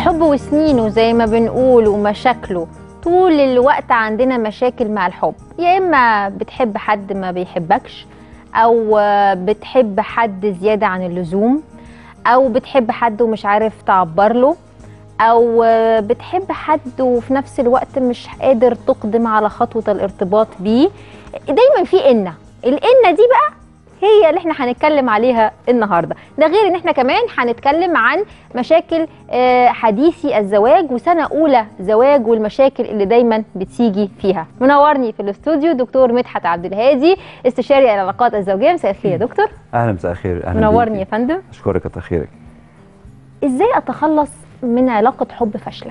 الحب وسنينه زي ما بنقول ومشاكله طول الوقت عندنا مشاكل مع الحب يا اما بتحب حد ما بيحبكش او بتحب حد زياده عن اللزوم او بتحب حد ومش عارف تعبر له او بتحب حد وفي نفس الوقت مش قادر تقدم على خطوه الارتباط بيه دايما في إنة الإنة دي بقى هي اللي احنا هنتكلم عليها النهارده ده غير ان احنا كمان هنتكلم عن مشاكل آه، حديثي الزواج وسنه اولى زواج والمشاكل اللي دايما بتيجي فيها منورني في الاستوديو دكتور مدحت عبد الهادي استشاري العلاقات الزوجيه مساء الخير يا دكتور اهلا مساء الخير اهلا منورني يا بيكي. فندم اشكرك كتر خيرك ازاي اتخلص من علاقه حب فاشله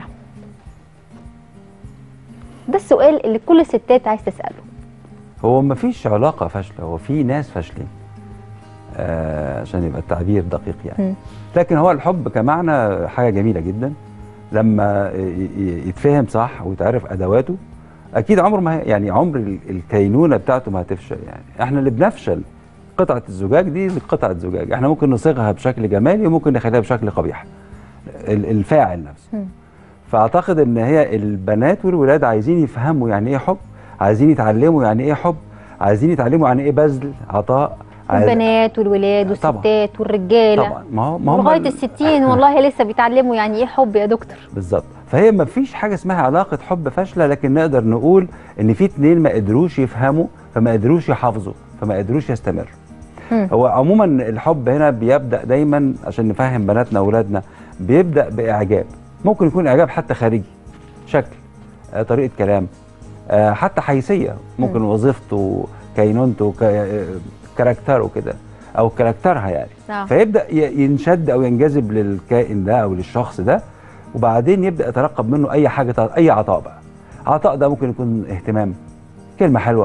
ده السؤال اللي كل الستات عايز تساله هو ما فيش علاقه فاشله هو في ناس فاشلين آه عشان يبقى التعبير دقيق يعني مم. لكن هو الحب كمعنى حاجه جميله جدا لما ي- ي- يتفهم صح ويتعرف ادواته اكيد عمر ما هي- يعني عمر ال- الكينونه بتاعته ما هتفشل يعني احنا اللي بنفشل قطعه الزجاج دي قطعه زجاج احنا ممكن نصيغها بشكل جمالي وممكن نخليها بشكل قبيح ال- الفاعل نفسه مم. فاعتقد ان هي البنات والولاد عايزين يفهموا يعني ايه حب عايزين يتعلموا يعني ايه حب عايزين يتعلموا يعني ايه بذل عطاء عايز- البنات والولاد طبعاً. والستات والرجاله طبعا ما هو ما هم لغايه ال- الستين والله لسه بيتعلموا يعني ايه حب يا دكتور بالظبط فهي ما فيش حاجه اسمها علاقه حب فاشله لكن نقدر نقول ان في اتنين ما قدروش يفهموا فما قدروش يحافظوا فما قدروش يستمروا مم. هو عموما الحب هنا بيبدا دايما عشان نفهم بناتنا واولادنا بيبدا باعجاب ممكن يكون اعجاب حتى خارجي شكل آه، طريقه كلام آه، حتى حيثيه ممكن مم. وظيفته كينونته ك- آه، كاركتره كده او كاركترها يعني آه. فيبدا ي- ينشد او ينجذب للكائن ده او للشخص ده وبعدين يبدا يترقب منه اي حاجه اي عطاء بقى عطاء ده ممكن يكون اهتمام كلمه حلوه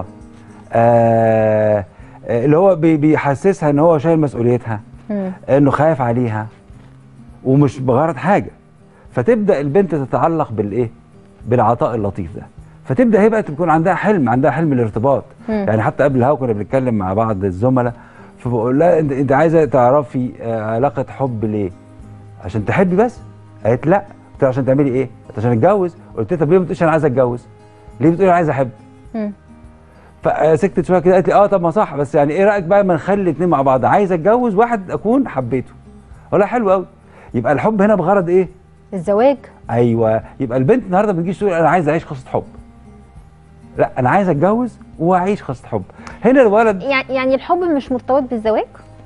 آه آه، اللي هو بي- بيحسسها ان هو شايل مسؤوليتها مم. انه خايف عليها ومش بغرض حاجه فتبدا البنت تتعلق بالايه بالعطاء اللطيف ده فتبدا هي بقى تكون عندها حلم عندها حلم الارتباط مم. يعني حتى قبل الهوا كنا بنتكلم مع بعض الزملاء فبقول لها انت انت عايزه تعرفي آه، علاقه حب ليه عشان تحبي بس قالت لا قلت لها عشان تعملي ايه قلت عشان اتجوز قلت لها طب ليه ما بتقوليش انا عايزه اتجوز ليه بتقولي انا عايزه احب مم. فسكتت شويه كده قالت لي اه طب ما صح بس يعني ايه رايك بقى ما نخلي الاثنين مع بعض عايز اتجوز واحد اكون حبيته ولا حلو قوي يبقى الحب هنا بغرض ايه الزواج ايوه يبقى البنت النهارده ما تجيش تقول انا عايز اعيش قصه حب لا انا عايز اتجوز واعيش قصه حب هنا الولد يعني يعني الحب مش مرتبط بالزواج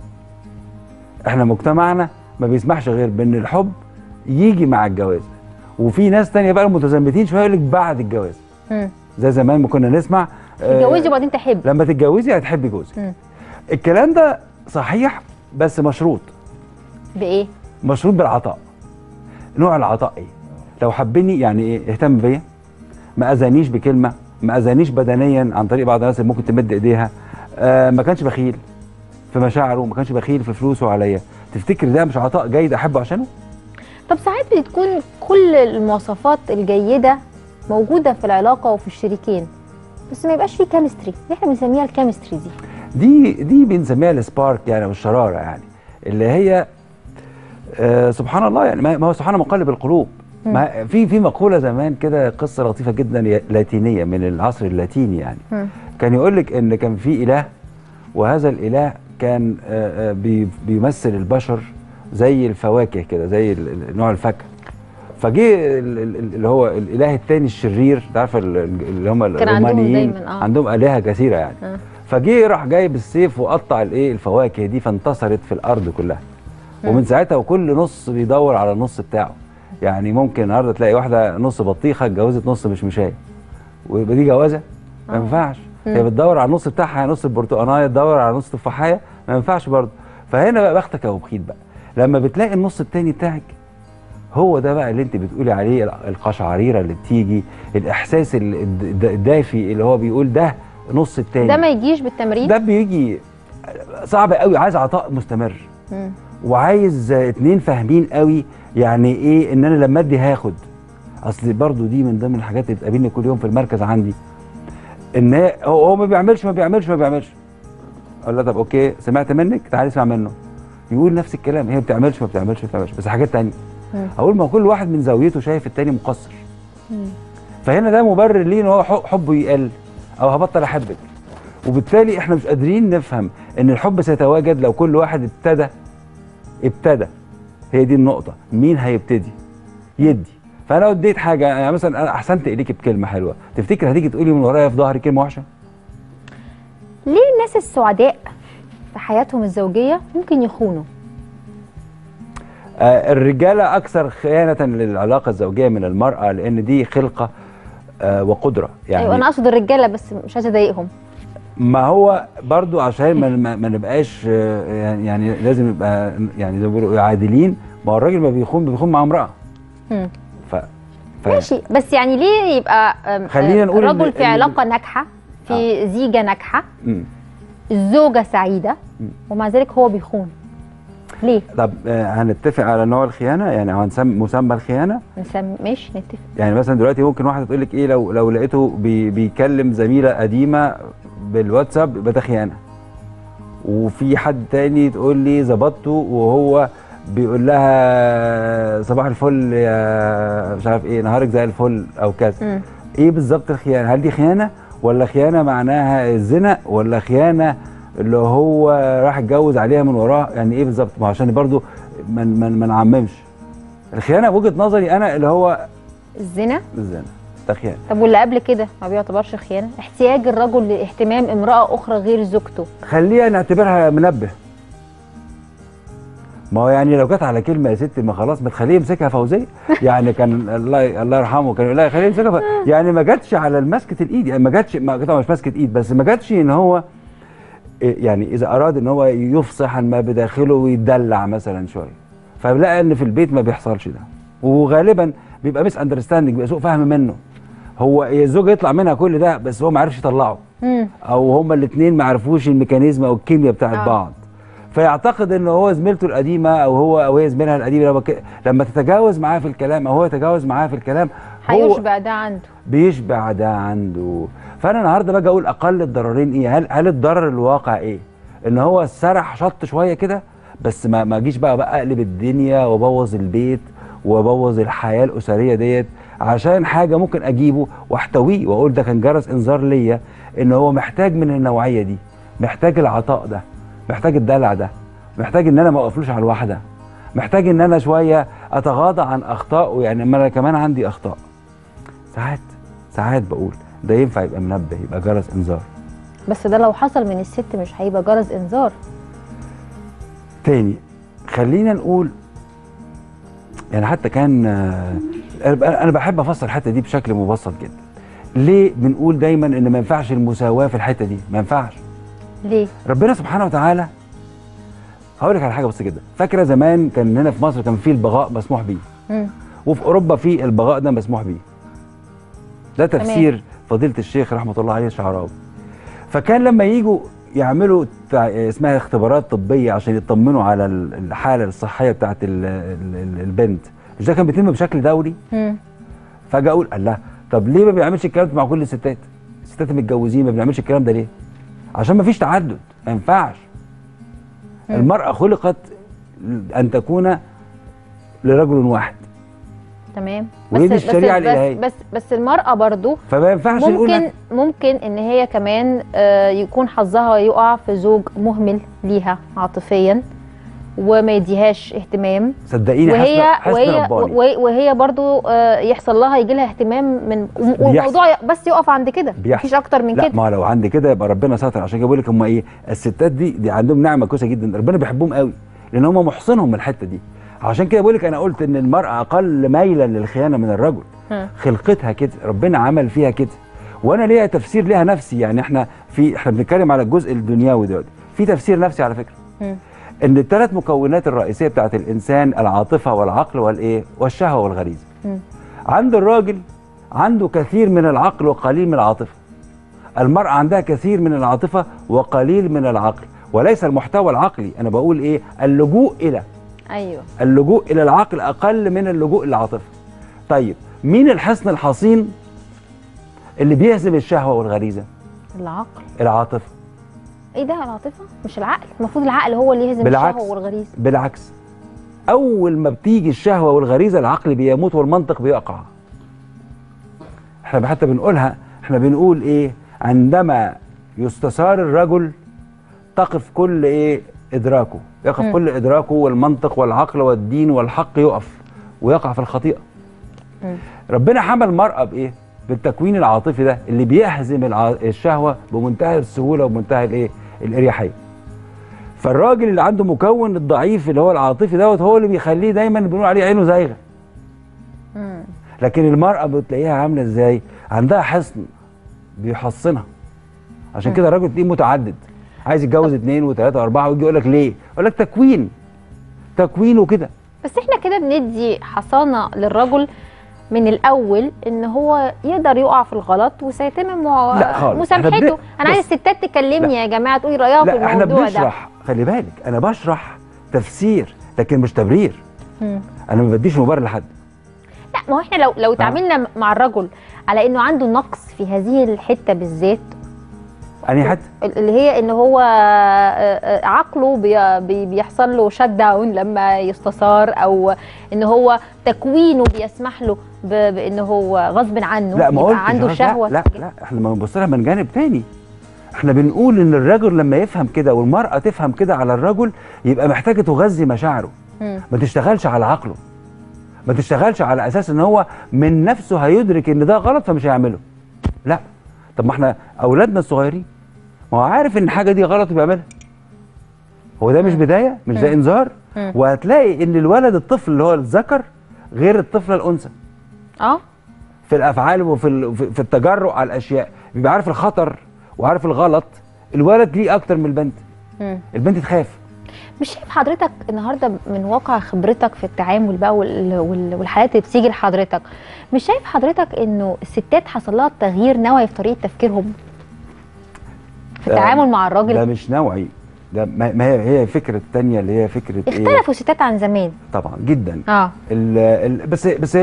احنا مجتمعنا ما بيسمحش غير بان الحب يجي مع الجواز وفي ناس تانية بقى متزمتين شويه يقول لك بعد الجواز مم. زي زمان ما كنا نسمع آه، تتجوزي وبعدين تحب لما تتجوزي هتحبي جوزك مم. الكلام ده صحيح بس مشروط بايه مشروط بالعطاء نوع العطاء ايه لو حبني يعني ايه اهتم بيا ما اذانيش بكلمه ما اذانيش بدنيا عن طريق بعض الناس اللي ممكن تمد ايديها آه ما كانش بخيل في مشاعره ما كانش بخيل في فلوسه عليا تفتكر ده مش عطاء جيد احبه عشانه طب ساعات بتكون كل المواصفات الجيده موجوده في العلاقه وفي الشريكين بس ما يبقاش في كيمستري اللي احنا بنسميها الكيمستري دي دي دي بنسميها السبارك يعني او الشراره يعني اللي هي آه سبحان الله يعني ما ما هو سبحان مقلب القلوب ما في في مقوله زمان كده قصه لطيفه جدا لاتينيه من العصر اللاتيني يعني مم. كان يقول لك ان كان في اله وهذا الاله كان آه، آه، بي- بيمثل البشر زي الفواكه كده زي ال- ال- نوع الفاكهه فجه ال- ال- ال- اللي هو الاله الثاني الشرير انت عارفه ال- اللي هم كان عندهم الرومانيين دايماً، آه. عندهم الهه كثيره يعني آه. فجه راح جايب السيف وقطع الايه الفواكه دي فانتصرت في الارض كلها ومن ساعتها وكل نص بيدور على النص بتاعه يعني ممكن النهارده تلاقي واحده نص بطيخه اتجوزت نص مش مشايه ويبقى دي جوازه ما آه. ينفعش مم. هي بتدور على النص بتاعها نص البرتقانيه تدور على نص تفاحيه ما ينفعش برضه فهنا بقى بختك يا وبخيت بقى لما بتلاقي النص التاني بتاعك هو ده بقى اللي انت بتقولي عليه القشعريره اللي بتيجي الاحساس ال- الد- الدافي اللي هو بيقول ده نص التاني ده ما يجيش بالتمرين ده بيجي صعب قوي عايز عطاء مستمر مم. وعايز اتنين فاهمين قوي يعني ايه ان انا لما ادي هاخد اصل برضو دي من ضمن الحاجات اللي بتقابلني كل يوم في المركز عندي ان هي- هو هو ما بيعملش ما بيعملش ما بيعملش اقول له طب اوكي سمعت منك تعالي اسمع منه يقول نفس الكلام هي ما بتعملش ما بتعملش ما بتعملش بس حاجات تانية مم. اقول ما هو كل واحد من زاويته شايف التاني مقصر مم. فهنا ده مبرر ليه ان هو حب- حبه يقل او هبطل احبك وبالتالي احنا مش قادرين نفهم ان الحب سيتواجد لو كل واحد ابتدى ابتدى هي دي النقطة مين هيبتدي يدي فانا لو اديت حاجة يعني مثلا انا احسنت اليك بكلمة حلوة تفتكر هتيجي تقولي من ورايا في ظهري كلمة وحشة ليه الناس السعداء في حياتهم الزوجيه ممكن يخونوا آه الرجالة اكثر خيانة للعلاقة الزوجية من المرأة لان دي خلقة آه وقدرة يعني ايوه انا اقصد الرجاله بس مش عايزه اضايقهم ما هو برضو عشان ما, ما, ما نبقاش آه، يعني, يعني لازم نبقى يعني زي ما بيقولوا عادلين ما هو الراجل ما بيخون بيخون مع امراه مم. ف, ف ماشي بس يعني ليه يبقى أم، خلينا أم، نقول الرجل إن- في إن- علاقه ناجحه في زيجه ناجحه مم. الزوجه سعيده مم. ومع ذلك هو بيخون ليه طب آه، هنتفق على نوع الخيانه يعني هنسمي مسمى الخيانه نسم... ماشي نتفق يعني مثلا دلوقتي ممكن واحده تقول لك ايه لو لو لقيته بي بيكلم زميله قديمه بالواتساب يبقى ده خيانه وفي حد تاني تقول لي ظبطته وهو بيقول لها صباح الفل يا مش عارف ايه نهارك زي الفل او كذا مم. ايه بالظبط الخيانه هل دي خيانه ولا خيانه معناها الزنا ولا خيانه اللي هو راح اتجوز عليها من وراه يعني ايه بالظبط ما هو عشان برضو ما من من ما نعممش الخيانه بوجهه نظري انا اللي هو الزنا الزنا ده خيانه طب واللي قبل كده ما بيعتبرش خيانه احتياج الرجل لاهتمام امراه اخرى غير زوجته خليها نعتبرها منبه ما هو يعني لو جت على كلمه يا ستي ما خلاص ما تخليه يمسكها فوزيه يعني كان الله الله يرحمه كان يقول لها خليه يمسكها ف... يعني ما جاتش على مسكه الايد يعني ما جاتش ما طبعا مش مسكه ايد بس ما جاتش ان هو إيه يعني اذا اراد ان هو يفصح عن ما بداخله ويدلع مثلا شويه فلقى ان في البيت ما بيحصلش ده وغالبا بيبقى مس اندرستاندنج بيبقى سوء فهم منه هو هي الزوجه يطلع منها كل ده بس هو ما عرفش يطلعه مم. او هما الاثنين ما عرفوش الميكانيزم او الكيمياء بتاعت آه. آه. بعض فيعتقد ان هو زميلته القديمه او هو او هي زميلها القديمه لما, ك... لما تتجاوز معاه في الكلام او هو يتجاوز معاه في الكلام هو هيشبع ده عنده بيشبع ده عنده فانا النهارده باجي اقول اقل الضررين ايه هل هل الضرر الواقع ايه ان هو سرح شط شويه كده بس ما ما اجيش بقى بقى اقلب الدنيا وابوظ البيت وابوظ الحياه الاسريه ديت عشان حاجه ممكن اجيبه واحتويه واقول ده كان جرس انذار ليا ان هو محتاج من النوعيه دي محتاج العطاء ده محتاج الدلع ده محتاج ان انا ما اقفلوش على الواحده محتاج ان انا شويه اتغاضى عن اخطائه يعني ما انا كمان عندي اخطاء ساعات ساعات بقول ده ينفع يبقى منبه يبقى جرس انذار بس ده لو حصل من الست مش هيبقى جرس انذار تاني خلينا نقول يعني حتى كان آه، انا أنا بحب افسر الحته دي بشكل مبسط جدا ليه بنقول دايما ان ما ينفعش المساواه في الحته دي ما ينفعش ليه ربنا سبحانه وتعالى هقول لك على حاجه بسيطه جدا فاكره زمان كان هنا في مصر كان في البغاء مسموح بيه مم. وفي اوروبا في البغاء ده مسموح بيه ده تمام. تفسير فضيله الشيخ رحمه الله عليه الشعراوي فكان لما يجوا يعملوا تع- اسمها اختبارات طبيه عشان يطمنوا على ال- الحاله الصحيه بتاعت ال- ال- ال- البنت مش ده كان بيتم بشكل دوري مم. فاجي اقول الله طب ليه ما بيعملش الكلام ده مع كل الستات الستات المتجوزين ما بنعملش الكلام ده ليه عشان ما فيش تعدد ما ينفعش مم. المراه خلقت ان تكون لرجل واحد تمام وهي دي الشريعة بس الإلهية. بس بس المرأة برضو فما ينفعش نقول ممكن ممكن ان هي كمان آه، يكون حظها يقع في زوج مهمل ليها عاطفيا وما يديهاش اهتمام صدقيني وهي حسن حسن وهي رباني وهي- وهي برضو آه، يحصل لها يجي لها اهتمام من بيحصل. والموضوع بس يقف عند كده بيحصل. مفيش اكتر من لا كده ما لو عندي كده يبقى ربنا ستر عشان كده بقول لك هم ايه الستات دي دي عندهم نعمه كويسه جدا ربنا بيحبهم قوي لان هم محصنهم من الحته دي عشان كده بقول لك انا قلت ان المراه اقل ميلا للخيانه من الرجل ها. خلقتها كده ربنا عمل فيها كده وانا ليها تفسير ليها نفسي يعني احنا في احنا بنتكلم على الجزء الدنيوي دلوقتي في تفسير نفسي على فكره مم. ان الثلاث مكونات الرئيسيه بتاعت الانسان العاطفه والعقل والايه والشهوه والغريزه مم. عند الراجل عنده كثير من العقل وقليل من العاطفه المرأة عندها كثير من العاطفة وقليل من العقل وليس المحتوى العقلي أنا بقول إيه اللجوء إلى ايوه اللجوء إلى العقل أقل من اللجوء للعاطفة طيب مين الحصن الحصين اللي بيهزم الشهوة والغريزة العقل العاطفة ايه ده العاطفه مش العقل المفروض العقل هو اللي يهزم بالعكس. الشهوه والغريزه بالعكس اول ما بتيجي الشهوه والغريزه العقل بيموت والمنطق بيقع احنا حتى بنقولها احنا بنقول ايه عندما يستثار الرجل تقف كل ايه ادراكه يقف مم. كل ادراكه والمنطق والعقل والدين والحق يقف ويقع في الخطيئه مم. ربنا حمل المرأة بإيه؟ بالتكوين العاطفي ده اللي بيهزم الع... الشهوة بمنتهى السهولة وبمنتهى الإيه؟ الإريحية. فالراجل اللي عنده مكون الضعيف اللي هو العاطفي دوت هو اللي بيخليه دايما بنقول عليه عينه زايغة. مم. لكن المرأة بتلاقيها عاملة إزاي؟ عندها حصن بيحصنها. عشان مم. كده الراجل تلاقيه متعدد. عايز يتجوز اثنين وثلاثة وأربعة ويجي يقول لك ليه؟ يقول لك تكوين. تكوينه كده. بس احنا كده بندي حصانه للرجل من الاول ان هو يقدر يقع في الغلط وسيتم مع- لا خالص. إحنا مسامحته بن- انا عايز بص. الستات تكلمني يا جماعه تقولي رايها في لا احنا الموضوع ده بنشرح خلي بالك أنا بشرح تفسير لكن مش تبرير. مم. أنا ما بديش مبرر لحد. لا ما هو احنا لو لو تعاملنا مع الرجل على انه عنده نقص في هذه الحته بالذات أنهي حد؟ اللي هي ان هو آه، آه، عقله بي- بي- بيحصل له شت داون لما يستثار او ان هو تكوينه بيسمح له ب- بان هو غصب عنه لا ما يبقى قلتش عنده لا شهوه لا لا احنا ما بنبص لها من جانب تاني احنا بنقول ان الرجل لما يفهم كده والمرأة تفهم كده على الرجل يبقى محتاجة تغذي مشاعره مم. ما تشتغلش على عقله ما تشتغلش على اساس ان هو من نفسه هيدرك ان ده غلط فمش هيعمله لا طب ما احنا اولادنا الصغيرين ما هو عارف ان الحاجة دي غلط وبيعملها هو ده مش مم. بداية مش ده مم. انذار مم. وهتلاقي ان الولد الطفل اللي هو الذكر غير الطفلة الانثى اه في الافعال وفي ال- في في التجرؤ على الاشياء بيبقى عارف الخطر وعارف الغلط الولد ليه اكتر من البنت مم. البنت تخاف مش شايف حضرتك النهارده من واقع خبرتك في التعامل بقى وال- وال- والحالات اللي بتيجي لحضرتك مش شايف حضرتك انه الستات حصل لها تغيير نوعي في طريقه تفكيرهم في ده- التعامل مع ده الراجل مش نوعي ده ما ما هي هي فكره التانية اللي هي فكره ايه اختلفوا الستات عن زمان طبعا جدا اه ال ال بس بس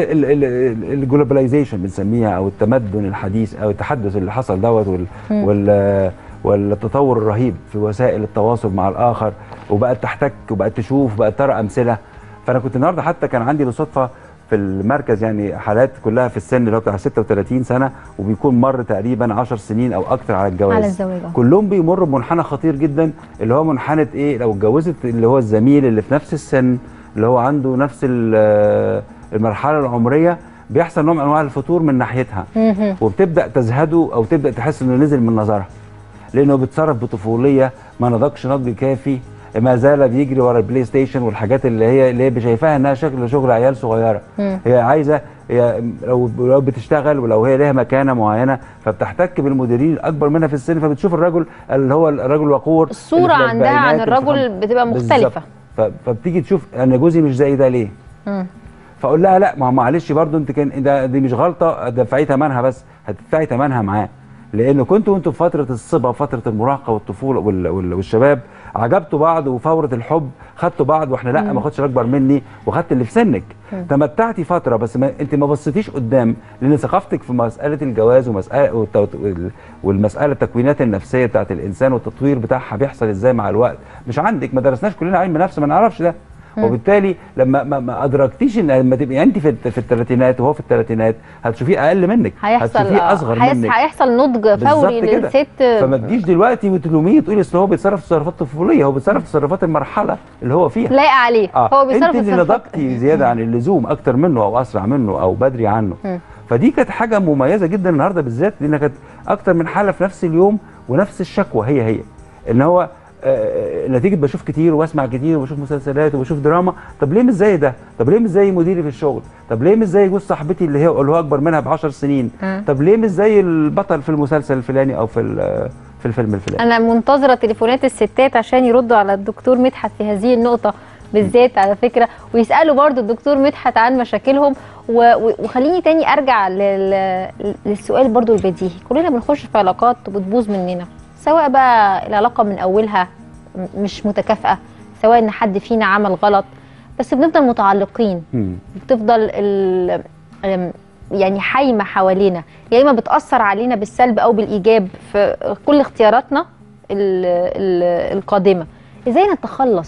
الجلوباليزيشن بنسميها او التمدن الحديث او التحدث اللي حصل دوت وال مم. وال والتطور الرهيب في وسائل التواصل مع الاخر وبقت تحتك وبقت تشوف وبقت ترى امثله فانا كنت النهارده حتى كان عندي بالصدفه في المركز يعني حالات كلها في السن اللي هو بتاع 36 سنه وبيكون مر تقريبا 10 سنين او اكتر على الجواز على الزواج آه. كلهم بيمروا بمنحنى خطير جدا اللي هو منحنى ايه لو اتجوزت اللي هو الزميل اللي في نفس السن اللي هو عنده نفس ال- المرحله العمريه بيحصل نوع من انواع الفتور من ناحيتها مهم. وبتبدا تزهده او تبدا تحس انه نزل من نظرها لانه بيتصرف بطفوليه ما نضجش نضج كافي ما زال بيجري ورا البلاي ستيشن والحاجات اللي هي اللي هي شايفاها انها شغل شغل عيال صغيره مم. هي عايزه هي لو لو بتشتغل ولو هي ليها مكانه معينه فبتحتك بالمديرين الاكبر منها في السن فبتشوف الرجل اللي هو الرجل الوقور الصوره اللي في عندها عن الأربعينات اللي في الرجل بتبقى بالظبط. مختلفه ف- فبتيجي تشوف انا جوزي مش زي ده ليه مم. فاقول لها لا ما هو معلش برضو انت كان ده دي مش غلطه دفعي ثمنها بس هتدفعي ثمنها معاه لان كنتوا انتوا في فتره الصبا فتره المراهقه والطفوله وال- وال- والشباب عجبتوا بعض وفوره الحب خدتوا بعض واحنا لا مم. ما خدش اكبر مني وخدت اللي في سنك مم. تمتعتي فتره بس ما انت ما بصيتيش قدام لان ثقافتك في مساله الجواز ومساله والت- وال- والمساله التكوينات النفسيه بتاعت الانسان والتطوير بتاعها بيحصل ازاي مع الوقت مش عندك ما درسناش كلنا علم نفس ما نعرفش ده مم. وبالتالي لما ما, ما ادركتيش ان لما تبقي انت في الت- في الثلاثينات وهو في الثلاثينات هتشوفيه اقل منك هيحصل هتشوفيه آه، اصغر هيحصل- منك هيحصل نضج فوري بالظبط كده. للست فما تجيش دلوقتي وتلوميه تقولي اصل هو بيتصرف تصرفات طفوليه هو بيتصرف تصرفات المرحله اللي هو فيها لايقه عليه اه هو بيصرف انت اللي التصرفات- نضجتي زياده عن اللزوم اكتر منه او اسرع منه او بدري عنه مم. فدي كانت حاجه مميزه جدا النهارده بالذات لانها كانت اكتر من حاله في نفس اليوم ونفس الشكوى هي هي ان هو آه، نتيجه بشوف كتير واسمع كتير وبشوف مسلسلات وبشوف دراما طب ليه مش زي ده طب ليه مش زي مديري في الشغل طب ليه مش زي جوز صاحبتي اللي هي اللي هو اكبر منها ب 10 سنين مم. طب ليه مش زي البطل في المسلسل الفلاني او في ال- في الفيلم الفلاني انا منتظره تليفونات الستات عشان يردوا على الدكتور مدحت في هذه النقطه بالذات على فكره ويسالوا برضو الدكتور مدحت عن مشاكلهم و- و- وخليني تاني ارجع لل... للسؤال برضو البديهي كلنا بنخش في علاقات وبتبوظ مننا سواء بقى العلاقه من اولها م- مش متكافئه سواء ان حد فينا عمل غلط بس بنفضل متعلقين مم. بتفضل ال أم، يعني حايمه حوالينا يا اما بتاثر علينا بالسلب او بالايجاب في كل اختياراتنا ال ال القادمه ازاي نتخلص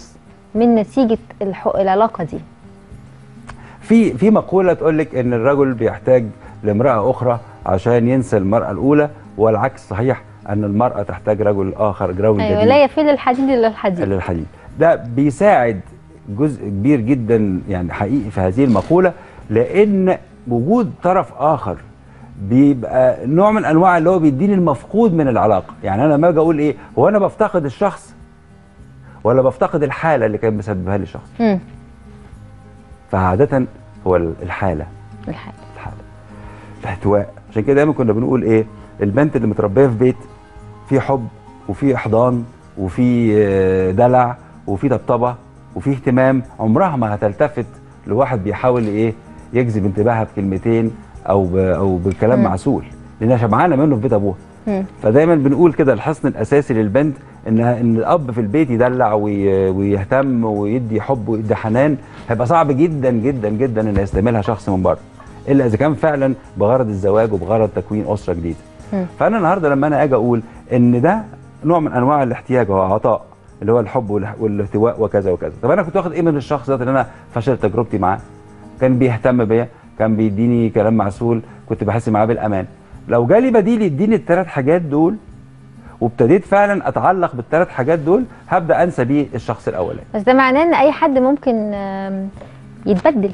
من نتيجه الح... العلاقه دي في في مقوله تقول لك ان الرجل بيحتاج لامراه اخرى عشان ينسى المراه الاولى والعكس صحيح ان المراه تحتاج رجل اخر رجل ايوه جديد لا يفل الحديد الا الحديد للحديد ده بيساعد جزء كبير جدا يعني حقيقي في هذه المقوله لان وجود طرف اخر بيبقى نوع من انواع اللي هو بيديني المفقود من العلاقه يعني انا لما اجي اقول ايه هو انا بفتقد الشخص ولا بفتقد الحاله اللي كان مسببها لي الشخص مم. فعاده هو الحاله الحاله الحاله الاحتواء عشان كده دايما كنا بنقول ايه البنت اللي متربيه في بيت فيه حب وفيه احضان وفيه آه، دلع وفيه طبطبه وفيه اهتمام عمرها ما هتلتفت لواحد بيحاول ايه يجذب انتباهها بكلمتين او ب او بكلام مم. معسول لانها شبعانه منه في بيت ابوها مم. فدايما بنقول كده الحصن الاساسي للبنت انها ان الاب في البيت يدلع وي- ويهتم ويدي حب ويدي حنان هيبقى صعب جدا جدا جدا ان يستعملها شخص من بره الا اذا كان فعلا بغرض الزواج وبغرض تكوين اسره جديده مم. فانا النهارده لما انا اجي اقول ان ده نوع من انواع الاحتياج هو عطاء اللي هو الحب والاح- والاحتواء وكذا وكذا طب انا كنت واخد ايه من الشخص ده اللي انا فشلت تجربتي معاه كان بيهتم بيا كان بيديني كلام معسول كنت بحس معاه بالامان لو جالي بديل يديني الثلاث حاجات دول وابتديت فعلا اتعلق بالثلاث حاجات دول هبدا انسى بيه الشخص الاولاني بس ده معناه ان اي حد ممكن آم، يتبدل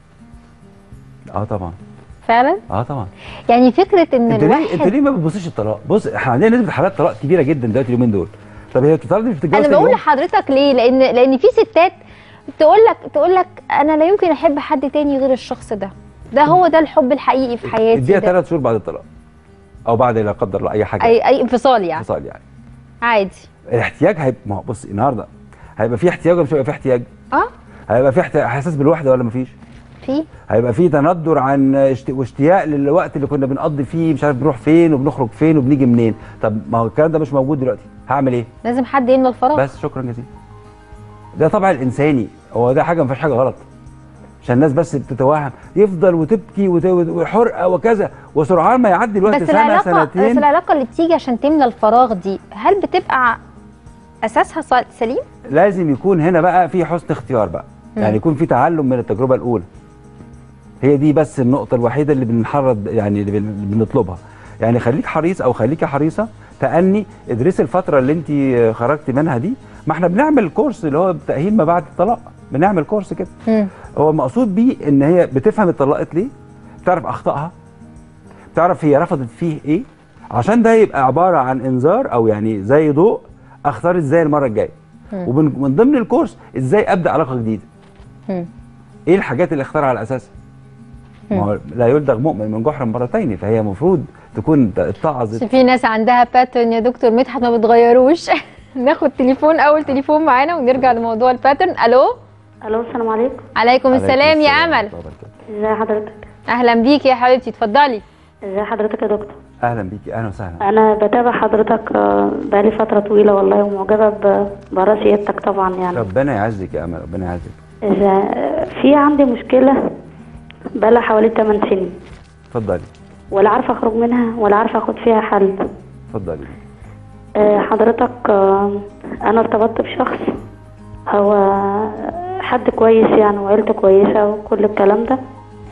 اه طبعا فعلا اه طبعا يعني فكره ان انت ليه انت الواحد ليه ما بتبصيش الطلاق بص احنا عندنا نسبه حالات طلاق كبيره جدا دلوقتي اليومين دول طب هي الطلاق دي مش بتتجوز انا تاني بقول يوم؟ لحضرتك ليه لان لان في ستات تقول لك تقول لك انا لا يمكن احب حد تاني غير الشخص ده ده هو ده الحب الحقيقي في حياتي اديها ده. ثلاث شهور بعد الطلاق او بعد لا قدر الله اي حاجه اي اي انفصال يعني انفصال يعني عادي الاحتياج هيبقى ما هو بص النهارده هيبقى في احتياج ولا مش هيبقى في احتياج؟ اه هيبقى في احتياج احساس بالوحده ولا مفيش؟ في هيبقى في تندر عن اشت- واشتياق للوقت اللي كنا بنقضي فيه مش عارف بنروح فين وبنخرج فين وبنيجي منين طب ما هو الكلام ده مش موجود دلوقتي هعمل ايه لازم حد يملى الفراغ بس شكرا جزيلا ده طبع الانساني هو ده حاجه ما فيهاش حاجه غلط عشان الناس بس بتتوهم يفضل وتبكي وت- وحرقه وكذا وسرعان ما يعدي الوقت بس سنه العلاقه بس سنتين العلاقه اللي بتيجي عشان تملى الفراغ دي هل بتبقى اساسها ص- سليم لازم يكون هنا بقى في حسن اختيار بقى مم. يعني يكون في تعلم من التجربه الاولى هي دي بس النقطه الوحيده اللي بنحرض يعني اللي بن- بنطلبها يعني خليك حريص او خليكي حريصه تأني ادرسي الفتره اللي انت خرجتي منها دي ما احنا بنعمل كورس اللي هو تأهيل ما بعد الطلاق بنعمل كورس كده مم. هو المقصود بيه ان هي بتفهم اتطلقت ليه بتعرف اخطائها بتعرف هي رفضت فيه ايه عشان ده يبقى عباره عن انذار او يعني زي ضوء اختار ازاي المره الجايه مم. ومن من ضمن الكورس ازاي ابدا علاقه جديده مم. ايه الحاجات اللي اختارها على اساسها ما هو لا يلدغ مؤمن من جحر مرتين فهي المفروض تكون بس اتعظت في ناس عندها باترن يا دكتور مدحت ما بتغيروش ناخد تليفون اول تليفون معانا ونرجع لموضوع الباترن الو الو السلام عليكم عليكم السلام يا امل ورحمة الله وبركاته. ازي حضرتك اهلا بيكي يا حبيبتي اتفضلي ازي حضرتك يا دكتور اهلا بيكي اهلا وسهلا انا بتابع حضرتك آه، بقالي فتره طويله والله ومعجبه ب- بآراء سيادتك طبعا يعني ربنا يعزك يا امل ربنا يعزك اذا في عندي مشكله بقالها حوالي 8 سنين اتفضلي ولا عارفه اخرج منها ولا عارفه اخد فيها حل اتفضلي آه، حضرتك آه، انا ارتبطت بشخص هو حد كويس يعني وعيلته كويسه وكل الكلام ده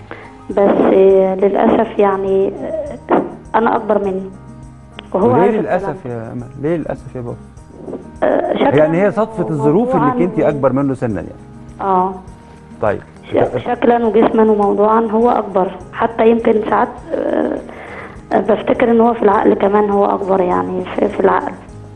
بس آه، للاسف يعني آه، انا اكبر مني وهو وليه عارف للاسف يا امل ليه للاسف يا بابا آه، شكلاً يعني هي صدفه الظروف وموضوعاً انك انت اكبر منه سنا يعني اه طيب ش- شكلا وجسما وموضوعا هو اكبر حتى يمكن ساعات آه، آه، بفتكر ان هو في العقل كمان هو اكبر يعني في, في العقل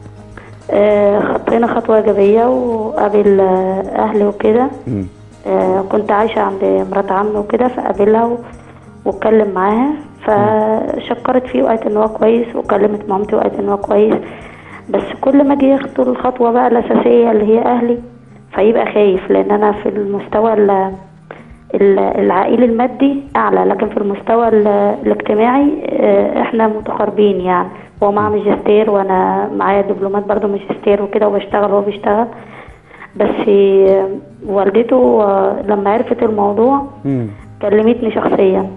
آه، خطينا خطوة إيجابية وقابل آه، أهلي وكده مم. آه، كنت عايشة عند مرات عمي وكده فقابلها و- واتكلم معاها فشكرت فيه وقالت ان هو كويس وكلمت مامتي وقالت ان هو كويس بس كل ما اجي ياخدوا الخطوة بقى الأساسية اللي هي أهلي فيبقى خايف لأن أنا في المستوى ال- ال- العائلي المادي أعلى لكن في المستوى ال- الاجتماعي آه، احنا متقاربين يعني هو معاه ماجستير وأنا معايا دبلومات برضو ماجستير وكده وبشتغل وهو بيشتغل بس آه، والدته آه، لما عرفت الموضوع مم. كلمتني شخصيا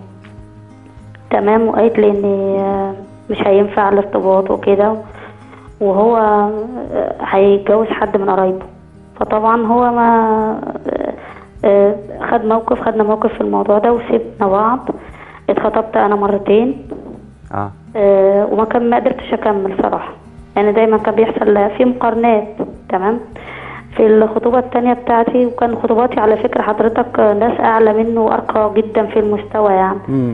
تمام وقالت لي ان آه، مش هينفع الارتباط وكده وهو آه، هيتجوز حد من قرايبه فطبعا هو ما آه، خد موقف خدنا موقف في الموضوع ده وسيبنا بعض اتخطبت انا مرتين اه آه، وما كان ما قدرتش اكمل صراحه يعني دايما كان بيحصل في مقارنات تمام في الخطوبة التانية بتاعتي وكان خطوباتي على فكرة حضرتك آه، ناس أعلى منه وأرقى جدا في المستوى يعني امم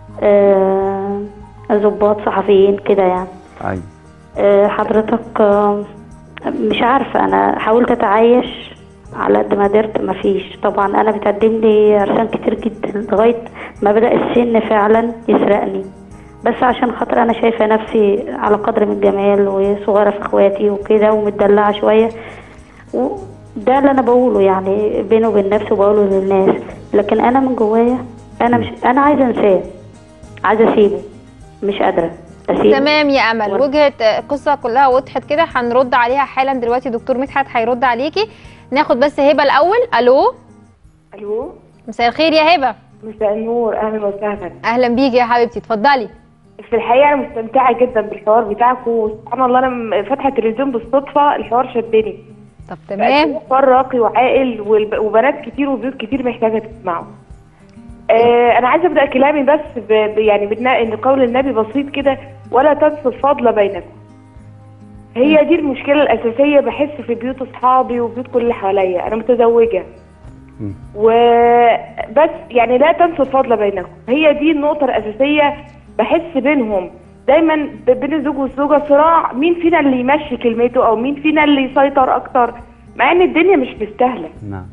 آه، ضباط صحفيين كده يعني ايوه آه، حضرتك آه، مش عارفة أنا حاولت أتعايش على قد ما قدرت مفيش طبعا أنا بتقدم لي عرسان كتير جدا لغاية ما بدأ السن فعلا يسرقني بس عشان خاطر أنا شايفة نفسي على قدر من الجمال وصغيرة في إخواتي وكده ومتدلعة شوية وده اللي أنا بقوله يعني بيني وبين نفسي وبقوله للناس لكن أنا من جوايا أنا مش أنا عايزة أنساه عايزة أسيبه مش قادرة أسيبه تمام يا امل وأنا- وجهه القصه كلها وضحت كده هنرد عليها حالا دلوقتي دكتور مدحت هيرد عليكي ناخد بس هبه الاول الو الو مساء الخير يا هبه مساء النور اهلا وسهلا اهلا بيكي يا حبيبتي اتفضلي في الحقيقه انا مستمتعه جدا بالحوار بتاعكم وسبحان الله انا م- فاتحه التلفزيون بالصدفه الحوار شدني طب تمام حوار راقي وعاقل والب- وبنات كتير وبيوت كتير محتاجه تسمعه آه انا عايزه ابدا كلامي بس ب... ب- يعني بدنا ان قول النبي بسيط كده ولا تنسوا الفضل بينكم هي دي المشكله الاساسيه بحس في بيوت اصحابي وبيوت كل اللي حواليا انا متزوجه مم. وبس يعني لا تنسوا الفضل بينكم هي دي النقطة الأساسية بحس بينهم دايما ب- بين الزوج والزوجة صراع مين فينا اللي يمشي كلمته أو مين فينا اللي يسيطر أكتر مع إن الدنيا مش مستاهلة نعم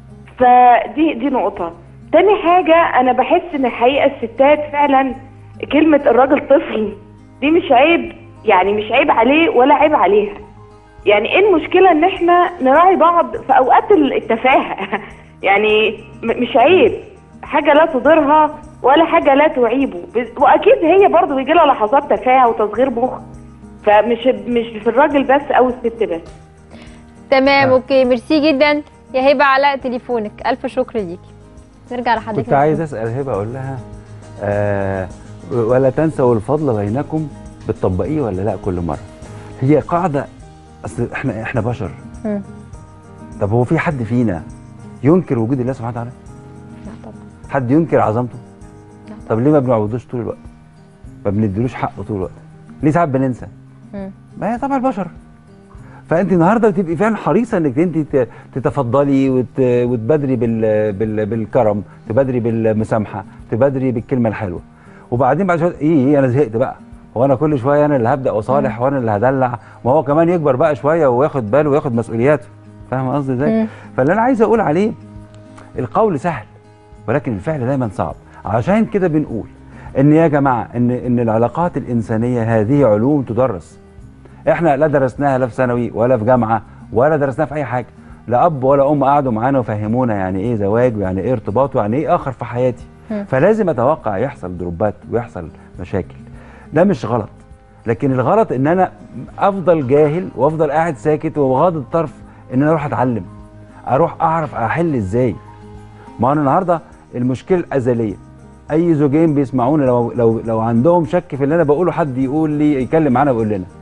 فدي دي نقطة تاني حاجة أنا بحس إن الحقيقة الستات فعلا كلمة الراجل طفل دي مش عيب يعني مش عيب عليه ولا عيب عليها يعني ايه المشكلة ان احنا نراعي بعض في اوقات التفاهة يعني م- مش عيب حاجة لا تضرها ولا حاجة لا تعيبه ب- واكيد هي برضه بيجي لها لحظات تفاهة وتصغير مخ فمش مش في الراجل بس او الست بس تمام آه. اوكي ميرسي جدا يا هبه على تليفونك الف شكر ليكي نرجع لحضرتك كنت عايز اسال هبه اقول لها آه ولا تنسوا الفضل بينكم بتطبقيه ولا لا كل مره هي قاعده اصل احنا احنا بشر مم. طب هو في حد فينا ينكر وجود الله سبحانه وتعالى لا طبعا حد ينكر عظمته لا طب ليه ما بنعبدوش طول الوقت ما بنديلوش حقه طول الوقت ليه ساعات بننسى مم. ما هي طبعا البشر فانت النهارده بتبقي فعلا حريصه انك انت ت- تتفضلي وت... وتبادري بال... بال... بالكرم تبادري بالمسامحه تبادري بالكلمه الحلوه وبعدين بعد شويه ايه ايه انا زهقت بقى هو انا كل شويه انا اللي هبدا اصالح وانا اللي هدلع ما هو كمان يكبر بقى شويه وياخد باله وياخد مسؤولياته فاهم قصدي ازاي مم. فاللي انا عايز اقول عليه القول سهل ولكن الفعل دايما صعب عشان كده بنقول ان يا جماعه ان ان العلاقات الانسانيه هذه علوم تدرس احنا لا درسناها لا في ثانوي ولا في جامعه ولا درسناها في اي حاجه لا اب ولا ام قعدوا معانا وفهمونا يعني ايه زواج ويعني ايه ارتباط ويعني ايه اخر في حياتي مم. فلازم اتوقع يحصل دروبات ويحصل مشاكل ده مش غلط لكن الغلط ان انا افضل جاهل وافضل قاعد ساكت وغاض الطرف ان انا اروح اتعلم اروح اعرف احل ازاي ما انا النهارده المشكله الازليه اي زوجين بيسمعونا لو لو لو عندهم شك في اللي انا بقوله حد يقول لي يتكلم معانا ويقول لنا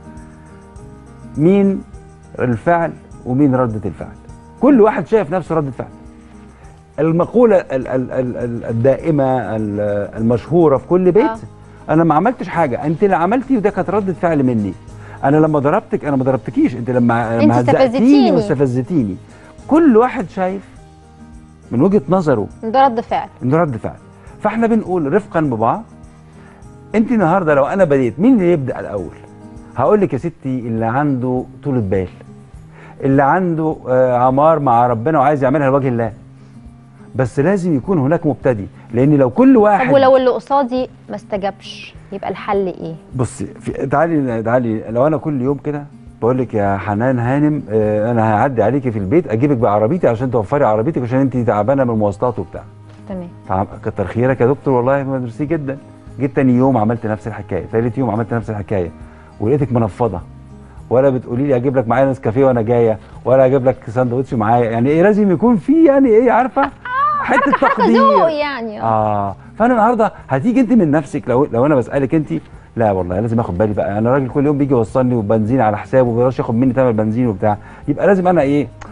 مين الفعل ومين ردة الفعل كل واحد شايف نفسه ردة فعل المقولة ال- ال- ال- ال- الدائمة ال- المشهورة في كل بيت آه. أنا ما عملتش حاجة أنت اللي عملتي وده كانت ردة فعل مني أنا لما ضربتك أنا ما ضربتكيش أنت لما أنت لما هزقتيني استفزتيني. واستفزتيني كل واحد شايف من وجهة نظره ده رد فعل انه رد فعل فاحنا بنقول رفقا ببعض انت النهارده لو انا بديت مين اللي يبدا الاول هقول لك يا ستي اللي عنده طولة بال اللي عنده آه، عمار مع ربنا وعايز يعملها لوجه الله بس لازم يكون هناك مبتدي لان لو كل واحد طب ولو اللي قصادي ما استجابش يبقى الحل ايه بصي في تعالي تعالي لو انا كل يوم كده بقول لك يا حنان هانم آه، انا هعدي عليكي في البيت اجيبك بعربيتي عشان توفري عربيتك عشان انت تعبانه من المواصلات وبتاع تمام طب كتر خيرك يا دكتور والله ميرسي جدا جيت تاني يوم عملت نفس الحكايه ثالث يوم عملت نفس الحكايه ولقيتك منفضه ولا بتقولي لي اجيب لك معايا نسكافيه وانا جايه ولا اجيب لك ساندوتش معايا يعني ايه لازم يكون في يعني ايه عارفه حته ذوق تقدير يعني اه اه فانا النهارده هتيجي انت من نفسك لو لو انا بسالك انت لا والله لازم اخد بالي بقى انا راجل كل يوم بيجي يوصلني وبنزين على حسابه وما بيقدرش ياخد مني ثمن بنزين وبتاع يبقى لازم انا ايه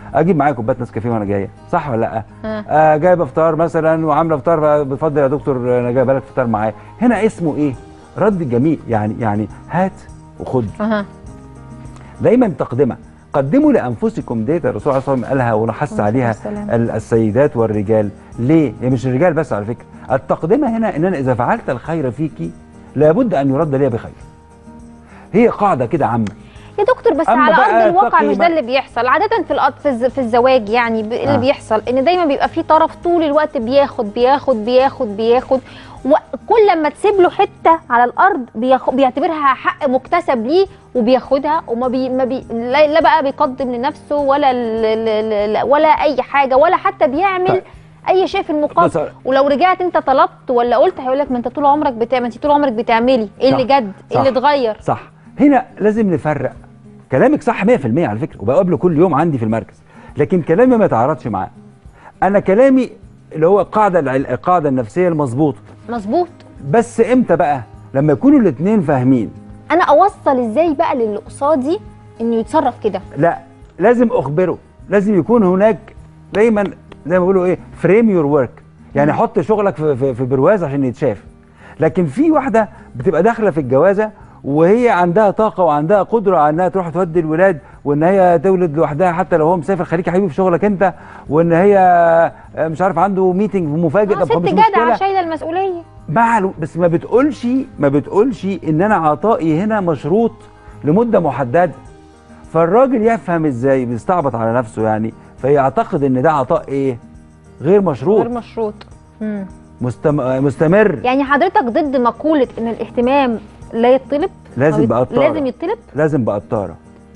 اجيب معايا كوبايه نسكافيه وانا جايه صح ولا لا ها. آه جايبه فطار مثلا وعامله فطار فبتفضل يا دكتور انا جايبه لك فطار معايا هنا اسمه ايه رد جميل يعني يعني هات وخد اها دايما تقدمه قدموا لانفسكم ديت الرسول عليه الصلاه والسلام قالها ونحث عليها والسلام. ال- السيدات والرجال ليه هي مش الرجال بس على فكره التقدمه هنا ان انا اذا فعلت الخير فيك لابد ان يرد لي بخير هي قاعده كده عامه يا دكتور بس أما على بقى ارض الواقع مش تقييمات- ده اللي بيحصل عاده في الأط- في, الز... في الزواج يعني ب... اللي آه. بيحصل ان دايما بيبقى في طرف طول الوقت بياخد بياخد بياخد بياخد وكل لما تسيب له حته على الارض بياخ... بيعتبرها حق مكتسب ليه وبياخدها وما بي... ما بي... لا, لا بقى بيقدم لنفسه ولا ل... ل... ل... ولا اي حاجه ولا حتى بيعمل طيب. اي شيء في المقابل بص- ولو رجعت انت طلبت ولا قلت هيقول لك ما انت طول عمرك بتعمل انت طول عمرك بتعملي ايه اللي صح. جد ايه صح. اللي اتغير صح هنا لازم نفرق كلامك صح 100% على فكره وبقابله كل يوم عندي في المركز لكن كلامي ما يتعارضش معاه انا كلامي اللي هو القاعده الع- القاعده النفسيه المظبوطه مظبوط بس امتى بقى لما يكونوا الاثنين فاهمين انا اوصل ازاي بقى للي قصادي انه يتصرف كده لا لازم اخبره لازم يكون هناك دايما زي ما بيقولوا ايه فريم يور ورك يعني حط شغلك في, في, في برواز عشان يتشاف لكن في واحده بتبقى داخله في الجوازه وهي عندها طاقه وعندها قدره على انها تروح تودي الولاد وان هي تولد لوحدها حتى لو هو مسافر خليك يا حبيبي في شغلك انت وان هي آه، مش عارف عنده ميتنج مفاجئ اه طب ست مش جدعه مشكله شايله المسؤوليه مع الو... بس ما بتقولش ما بتقولش ان انا عطائي هنا مشروط لمده محدده فالراجل يفهم ازاي بيستعبط على نفسه يعني فيعتقد ان ده عطاء ايه غير مشروط غير مشروط مم. مستم... مستمر يعني حضرتك ضد مقوله ان الاهتمام لا يطلب لازم أو يط- بقطارة. لازم يطلب لازم بقطاره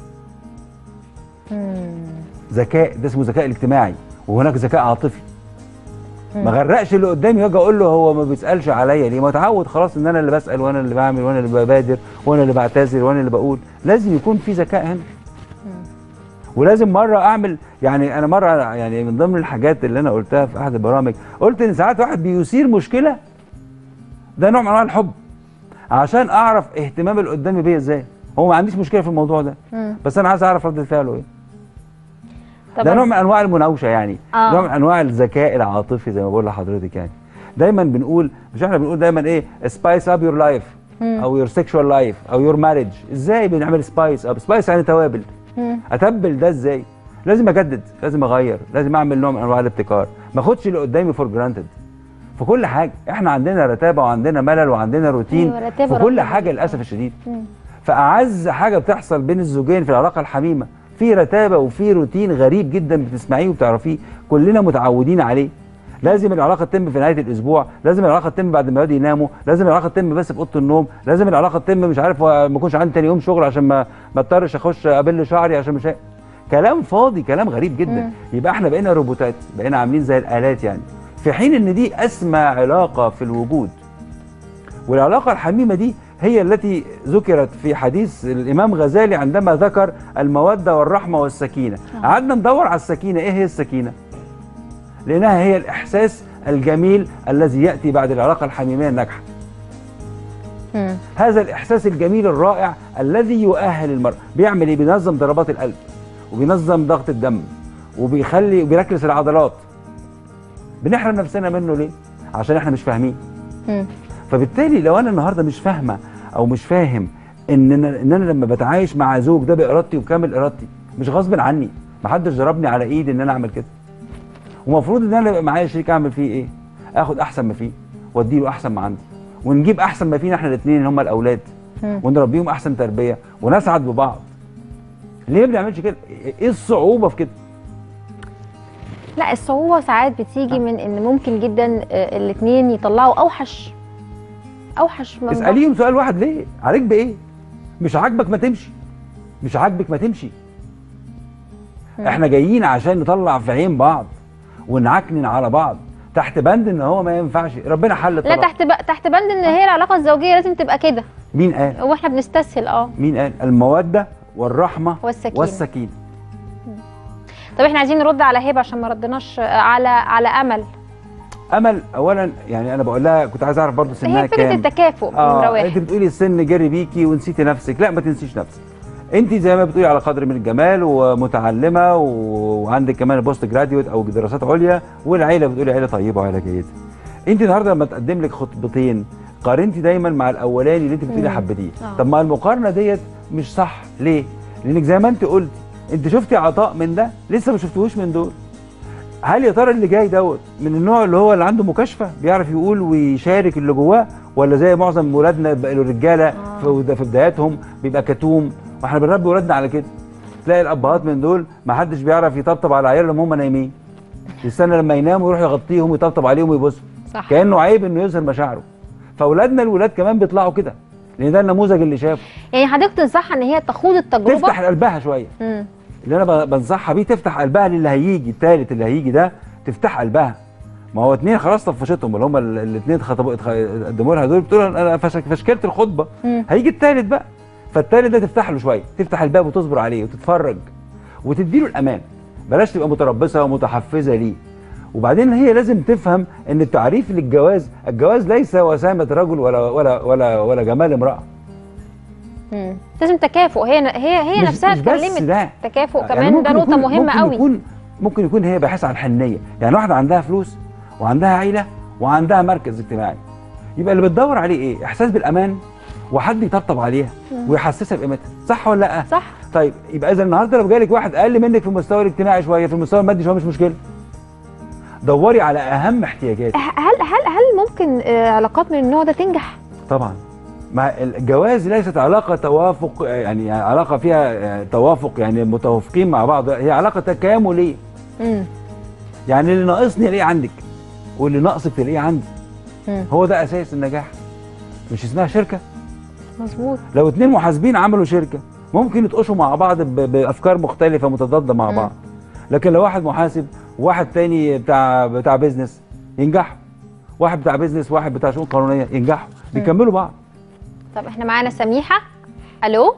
مم. ذكاء ده اسمه ذكاء الاجتماعي وهناك ذكاء عاطفي ما غرقش اللي قدامي واجي اقول له هو ما بيسالش عليا ليه ما اتعود خلاص ان انا اللي بسال وانا اللي بعمل وانا اللي ببادر وانا اللي بعتذر وانا اللي بقول لازم يكون في ذكاء هنا ولازم مره اعمل يعني انا مره يعني من ضمن الحاجات اللي انا قلتها في احد البرامج قلت ان ساعات واحد بيثير مشكله ده نوع من انواع الحب عشان اعرف اهتمام اللي قدامي بيا ازاي هو ما عنديش مشكله في الموضوع ده مم. بس انا عايز اعرف رد فعله ايه طب ده نوع من انواع المناوشه يعني آه. نوع من انواع الذكاء العاطفي زي ما بقول لحضرتك يعني دايما بنقول مش احنا بنقول دايما ايه سبايس اب يور لايف او يور سيكشوال لايف او يور ماريج ازاي بنعمل سبايس اب سبايس يعني توابل مم. اتبل ده ازاي لازم اجدد لازم اغير لازم اعمل نوع من انواع الابتكار ما اخدش اللي قدامي فور جرانتد في كل حاجه احنا عندنا رتابه وعندنا ملل وعندنا روتين أيوة، رتابة في كل رهيبة حاجه جداً. للاسف الشديد مم. فاعز حاجه بتحصل بين الزوجين في العلاقه الحميمه في رتابه وفي روتين غريب جدا بتسمعيه وبتعرفيه كلنا متعودين عليه لازم العلاقه تتم في نهايه الاسبوع لازم العلاقه تتم بعد ما يقعدوا يناموا لازم العلاقه تتم بس في اوضه النوم لازم العلاقه تتم مش عارف ما اكونش عندي تاني يوم شغل عشان ما ما اضطرش اخش ابل شعري عشان مش ه- كلام فاضي كلام غريب جدا مم. يبقى احنا بقينا روبوتات بقينا عاملين زي الالات يعني في حين ان دي اسمى علاقه في الوجود والعلاقة الحميمة دي هي التي ذكرت في حديث الإمام غزالي عندما ذكر المودة والرحمة والسكينة قعدنا ندور على السكينة إيه هي السكينة؟ لأنها هي الإحساس الجميل الذي يأتي بعد العلاقة الحميمية الناجحة مم. هذا الإحساس الجميل الرائع الذي يؤهل المرء بيعمل إيه؟ بينظم ضربات القلب وبينظم ضغط الدم وبيخلي وبيركز العضلات بنحرم نفسنا منه ليه؟ عشان احنا مش فاهمين مم. فبالتالي لو انا النهارده مش فاهمه او مش فاهم ان انا ان انا لما بتعايش مع زوج ده بارادتي وكامل ارادتي مش غصب عني محدش ضربني على ايدي ان انا اعمل كده ومفروض ان انا يبقى معايا شريك اعمل فيه ايه اخد احسن ما فيه واديله احسن ما عندي ونجيب احسن ما فينا احنا الاثنين اللي هم الاولاد مم. ونربيهم احسن تربيه ونسعد ببعض ليه ما بنعملش كده ايه الصعوبه في كده لا الصعوبة ساعات بتيجي من ان ممكن جدا الاثنين يطلعوا اوحش اوحش من بعض. اساليهم سؤال واحد ليه عليك بايه مش عاجبك ما تمشي مش عاجبك ما تمشي احنا جايين عشان نطلع في عين بعض ونعكنن على بعض تحت بند ان هو ما ينفعش ربنا حل لا الطلاق تحت ب... تحت بند ان هي العلاقة الزوجية لازم تبقى كده مين قال واحنا بنستسهل اه مين قال الموده والرحمه والسكينة. والسكينه طب احنا عايزين نرد على هبة عشان ما ردناش على على امل امل اولا يعني انا بقول لها كنت عايز اعرف برضه سنها هي فكرة كام التكافؤ نمرة اه واحد انت بتقولي السن جري بيكي ونسيتي نفسك لا ما تنسيش نفسك انت زي ما بتقولي على قدر من الجمال ومتعلمه و- وعندك كمان بوست جراديويت او دراسات عليا والعيله بتقولي عيله طيبه وعيله جيده انت النهارده لما تقدم لك خطبتين قارنتي دايما مع الاولاني اللي انت بتقولي مم. حبيتيه آه. طب ما المقارنه ديت مش صح ليه لانك زي ما انت قلتي انت شفتي عطاء من ده لسه ما شفتوش من دول هل يا ترى اللي جاي دوت من النوع اللي هو اللي عنده مكاشفه بيعرف يقول ويشارك اللي جواه ولا زي معظم ولادنا بقى الرجاله آه. في في بداياتهم بيبقى كتوم واحنا بنربي ولادنا على كده تلاقي الابهات من دول ما حدش بيعرف يطبطب على عيالهم هم نايمين يستنى لما يناموا يروح يغطيهم ويطبطب عليهم ويبوسهم صح كانه عيب انه يظهر مشاعره فاولادنا الولاد كمان بيطلعوا كده لان ده النموذج اللي شافه يعني حضرتك تنصحها ان هي تخوض التجربه تفتح قلبها شويه مم. اللي انا ب- بنصحها بيه تفتح قلبها للي هيجي الثالث اللي هيجي ده تفتح قلبها ما هو اتنين خلاص طفشتهم اللي هم الاثنين خطبوا اتخ- قدموا لها دول بتقول انا فشك فشكلت الخطبه مم. هيجي الثالث بقى فالثالث ده تفتح له شويه تفتح الباب وتصبر عليه وتتفرج وتدي له الامان بلاش تبقى متربصه ومتحفزه ليه وبعدين هي لازم تفهم ان التعريف للجواز الجواز ليس وسامه رجل ولا ولا ولا ولا جمال امراه مم. لازم تكافؤ هي هي هي مش- نفسها مش بس اتكلمت ده. تكافؤ يعني كمان ده ممكن نقطه يكون- مهمه ممكن قوي يكون ممكن يكون هي باحثه عن حنيه يعني واحده عندها فلوس وعندها عيله وعندها مركز اجتماعي يبقى اللي بتدور عليه ايه احساس بالامان وحد يطبطب عليها ويحسسها بقيمتها صح ولا لا صح طيب يبقى اذا النهارده لو جالك واحد اقل منك في المستوى الاجتماعي شويه في المستوى المادي شويه مش مشكله دوري على اهم احتياجاتك هل هل هل ممكن آه، علاقات من النوع ده تنجح طبعا مع الجواز ليست علاقة توافق يعني علاقة فيها آه، توافق يعني متوافقين مع بعض هي علاقة تكاملية مم. يعني اللي ناقصني الاقيه عندك واللي ناقصك تلاقيه عندي مم. هو ده اساس النجاح مش اسمها شركه مظبوط لو اتنين محاسبين عملوا شركه ممكن يتقشوا مع بعض ب- بافكار مختلفه متضاده مع مم. بعض لكن لو واحد محاسب وواحد تاني بتاع بتاع بيزنس ينجحوا واحد بتاع بيزنس وواحد بتاع شؤون قانونيه ينجحوا بيكملوا بعض طب احنا معانا سميحه الو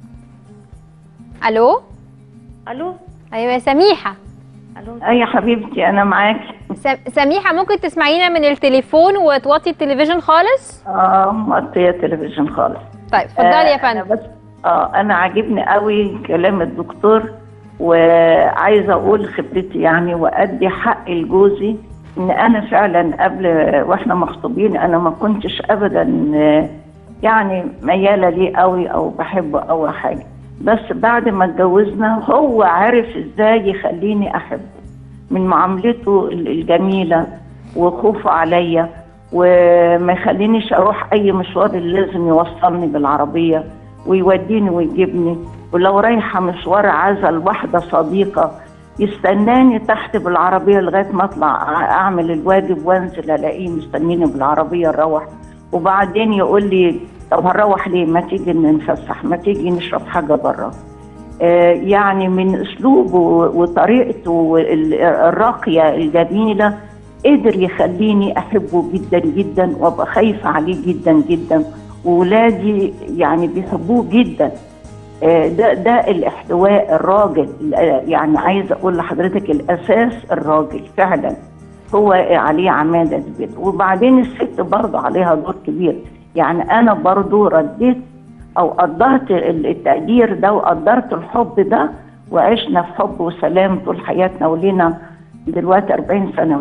الو الو ايوه يا سميحه الو اي يا حبيبتي انا معاكي س- سميحه ممكن تسمعينا من التليفون وتوطي التلفزيون خالص اه مغطيه تلفزيون خالص طيب اتفضلي يا آه، أنا فندم بس اه انا عاجبني قوي كلام الدكتور وعايزه اقول خبرتي يعني وادي حق لجوزي ان انا فعلا قبل واحنا مخطوبين انا ما كنتش ابدا آه، يعني مياله ليه قوي او بحبه او حاجه بس بعد ما اتجوزنا هو عرف ازاي يخليني احبه من معاملته الجميله وخوفه عليا وما يخلينيش اروح اي مشوار اللي لازم يوصلني بالعربيه ويوديني ويجيبني ولو رايحه مشوار عزل واحده صديقه يستناني تحت بالعربيه لغايه ما اطلع اعمل الواجب وانزل الاقيه مستنيني بالعربيه نروح وبعدين يقول لي طب هنروح ليه ما تيجي نتفسح ما تيجي نشرب حاجه بره آه، يعني من اسلوبه وطريقته ال- الراقيه الجميله قدر يخليني احبه جدا جدا وابقى خايفه عليه جدا جدا وولادي يعني بيحبوه جدا آه، ده ده الاحتواء الراجل آه، يعني عايزه اقول لحضرتك الاساس الراجل فعلا هو عليه عماده البيت وبعدين الست برضه عليها دور كبير يعني انا برضه رديت او قدرت التقدير ده وقدرت الحب ده وعشنا في حب وسلام طول حياتنا ولينا دلوقتي 40 سنه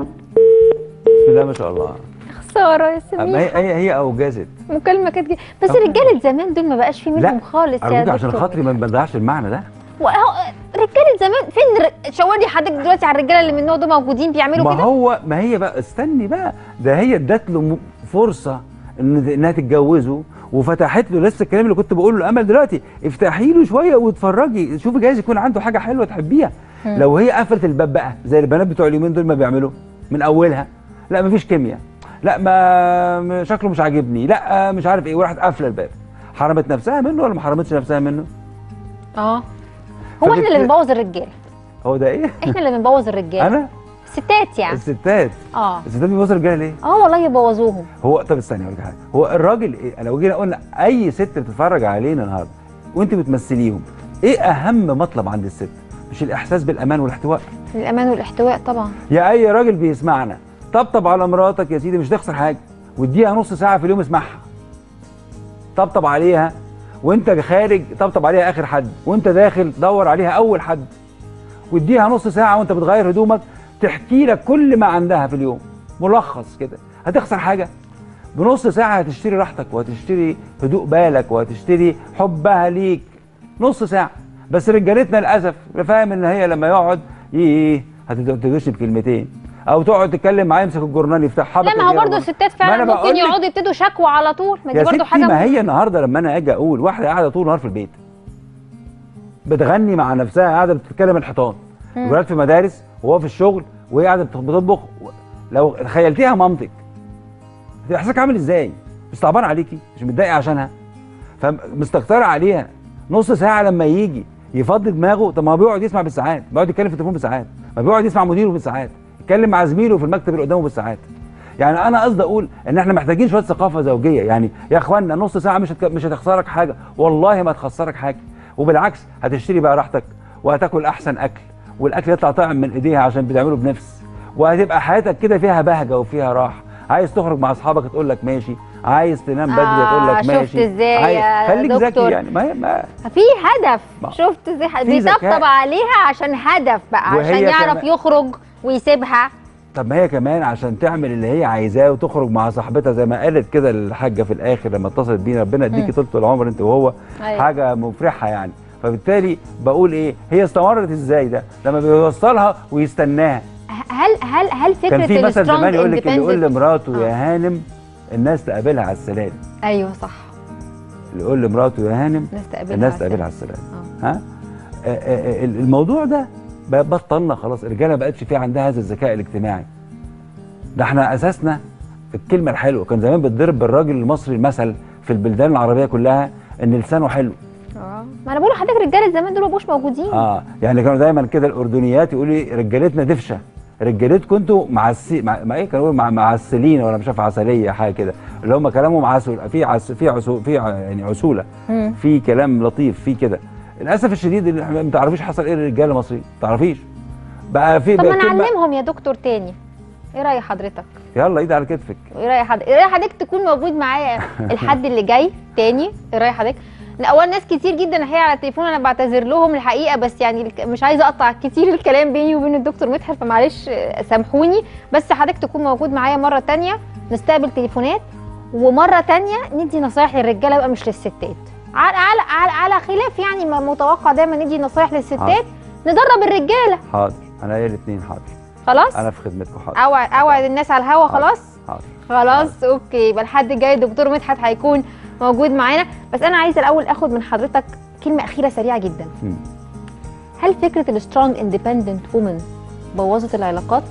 بسم الله ما شاء الله خساره يا أما سميحه هي هي هي اوجزت مكالمه كانت جي- بس طب- رجاله زمان دول ما بقاش في منهم لا، خالص يا ارجوك عشان دكتور خاطري ما نضيعش المعنى ده وهو رجاله زمان فين ر- شاوري حضرتك دلوقتي على الرجاله اللي من النوع دول موجودين بيعملوا ما كده هو ما هي بقى استني بقى ده هي ادت له م- فرصه ان انها تتجوزه وفتحت له لسه الكلام اللي كنت بقوله لامل دلوقتي افتحي له شويه واتفرجي شوفي جايز يكون عنده حاجه حلوه تحبيها لو هي قفلت الباب بقى زي البنات بتوع اليومين دول ما بيعملوا من اولها لا مفيش كيمياء لا ما م- شكله مش عاجبني لا مش عارف ايه وراحت قافله الباب حرمت نفسها منه ولا ما حرمتش نفسها منه اه هو احنا اللي فبت- بنبوظ الرجاله هو ده ايه احنا اللي بنبوظ الرجاله انا ستات يعني الستات اه الستات بيبصوا الرجاله ليه اه والله يبوظوهم هو طب استني اقول لك حاجه هو الراجل إيه؟ لو جينا قلنا اي ست بتتفرج علينا النهارده وانت بتمثليهم ايه اهم مطلب عند الست مش الاحساس بالامان والاحتواء الامان والاحتواء طبعا يا اي راجل بيسمعنا طبطب على مراتك يا سيدي مش تخسر حاجه واديها نص ساعه في اليوم اسمعها طبطب عليها وانت خارج طبطب عليها اخر حد وانت داخل دور عليها اول حد واديها نص ساعه وانت بتغير هدومك تحكي لك كل ما عندها في اليوم ملخص كده هتخسر حاجه بنص ساعه هتشتري راحتك وهتشتري هدوء بالك وهتشتري حبها ليك نص ساعه بس رجالتنا للاسف فاهم ان هي لما يقعد ايه هتدوش بكلمتين او تقعد تتكلم معاه يمسك الجورنال يفتحها لا ما هو برضه الستات فعلا ممكن يقعدوا يبتدوا شكوى على طول ما دي يا برضه ستي حاجه ما هي النهارده لما انا اجي اقول واحده قاعده طول النهار في البيت بتغني مع نفسها قاعده بتتكلم الحيطان الولاد في مدارس وهو في الشغل وهي قاعده بت- بتطبخ لو تخيلتيها مامتك هتبقى احساسك عامل ازاي؟ مش صعبان عليكي؟ مش متضايقه عشانها؟ فمستكتره عليها نص ساعه لما يجي يفضي دماغه طب ما هو بيقعد يسمع بالساعات بيقعد يتكلم في التليفون بالساعات ما بيقعد يسمع مديره بالساعات يتكلم مع زميله في المكتب اللي قدامه بالساعات يعني انا قصدي اقول ان احنا محتاجين شويه ثقافه زوجيه يعني يا اخوانا نص ساعه مش هتك... مش هتخسرك حاجه والله ما تخسرك حاجه وبالعكس هتشتري بقى راحتك وهتاكل احسن اكل والاكل يطلع طعم من ايديها عشان بتعمله بنفس وهتبقى حياتك كده فيها بهجه وفيها راحه عايز تخرج مع اصحابك تقول لك ماشي عايز تنام بدري آه، تقول لك شفت ماشي إزاي عايز... يا خليك ذكي دكتور؟ يعني ما هي ما في هدف ما- شفت ازاي ح- في بيطبطب ذكاء. عليها عشان هدف بقى وهي عشان يعرف كمان- يخرج ويسيبها طب ما هي كمان عشان تعمل اللي هي عايزاه وتخرج مع صاحبتها زي ما قالت كده الحاجه في الاخر لما اتصلت بينا ربنا يديكي طول العمر انت وهو أيوة. حاجه مفرحه يعني فبالتالي بقول ايه هي استمرت ازاي ده لما بيوصلها ويستناها هل هل هل فكره كان في مثل السترونج زمان يقول لك اللي يقول independent- لمراته آه. يا هانم الناس تقابلها على السلالم ايوه صح اللي يقول لمراته يا هانم الناس تقابلها الناس على تقابلها السلالم. على السلالم ها آه، آه، آه، الموضوع ده بقى بطلنا خلاص الرجاله ما بقتش في عندها هذا الذكاء الاجتماعي ده احنا اساسنا الكلمه الحلوه كان زمان بتضرب بالراجل المصري المثل في البلدان العربيه كلها ان لسانه حلو اه ما انا بقول لحضرتك رجاله زمان دول ما بقوش موجودين اه يعني كانوا دايما كده الاردنيات يقولوا لي رجالتنا دفشه رجالتكم انتوا معسي مع, مع ايه كانوا يقولوا مع معسلين ولا مش عارف عسليه حاجه كده اللي هم كلامهم عسل في عس في عسو في ع- يعني عسوله مم. في كلام لطيف في كده للاسف الشديد اللي احنا ما تعرفيش حصل ايه للرجاله المصريين ما تعرفيش بقى في طب بقى ما كلمة- نعلمهم يا دكتور تاني ايه راي حضرتك يلا ايد على كتفك ايه راي حضرتك ايه راي حضرتك تكون موجود معايا الحد اللي جاي تاني ايه راي حضرتك لا اول ناس كتير جدا هي على التليفون انا بعتذر لهم الحقيقه بس يعني الك- مش عايزه اقطع كتير الكلام بيني وبين الدكتور مدحت فمعلش آه، سامحوني بس حضرتك تكون موجود معايا مره تانية نستقبل تليفونات ومره تانية ندي نصايح للرجاله بقى مش للستات على على على, على خلاف يعني ما متوقع دايما ندي نصايح للستات حاضر. ندرب الرجاله حاضر انا هي الاثنين حاضر خلاص انا في خدمتكم حاضر اوعد اوعد الناس على الهوا خلاص حاضر خلاص اوكي يبقى الحد الجاي الدكتور مدحت هيكون موجود معانا بس انا عايزه الاول اخد من حضرتك كلمه اخيره سريعه جدا مم. هل فكره السترونج اندبندنت وومن بوظت العلاقات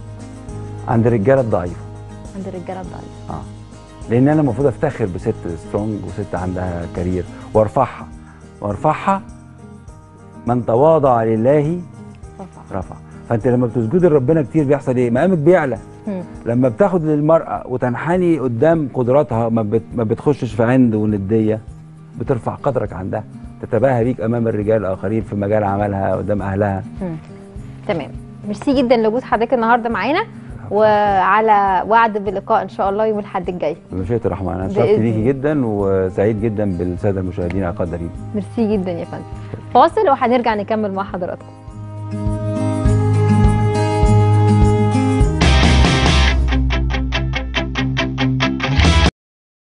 عند الرجاله الضعيفه عند الرجاله الضعيفه اه لان انا المفروض افتخر بست سترونج وست عندها كارير وارفعها وارفعها من تواضع لله طبعا رفع فانت لما بتسجدي لربنا كتير بيحصل ايه مقامك بيعلى مم. لما بتاخد للمرأة وتنحني قدام قدراتها ما, بت... ما بتخشش في عند وندية بترفع قدرك عندها تتباهى بيك امام الرجال الاخرين في مجال عملها قدام اهلها تمام ميرسي جدا لوجود حضرتك النهارده معانا وعلى وعد بلقاء ان شاء الله يوم الاحد الجاي بمشيئة الرحمن انا بإذن اتشرفت ليكي الله. جدا وسعيد جدا بالساده المشاهدين القدرين ميرسي جدا يا فندم فاصل وهنرجع نكمل مع حضراتكم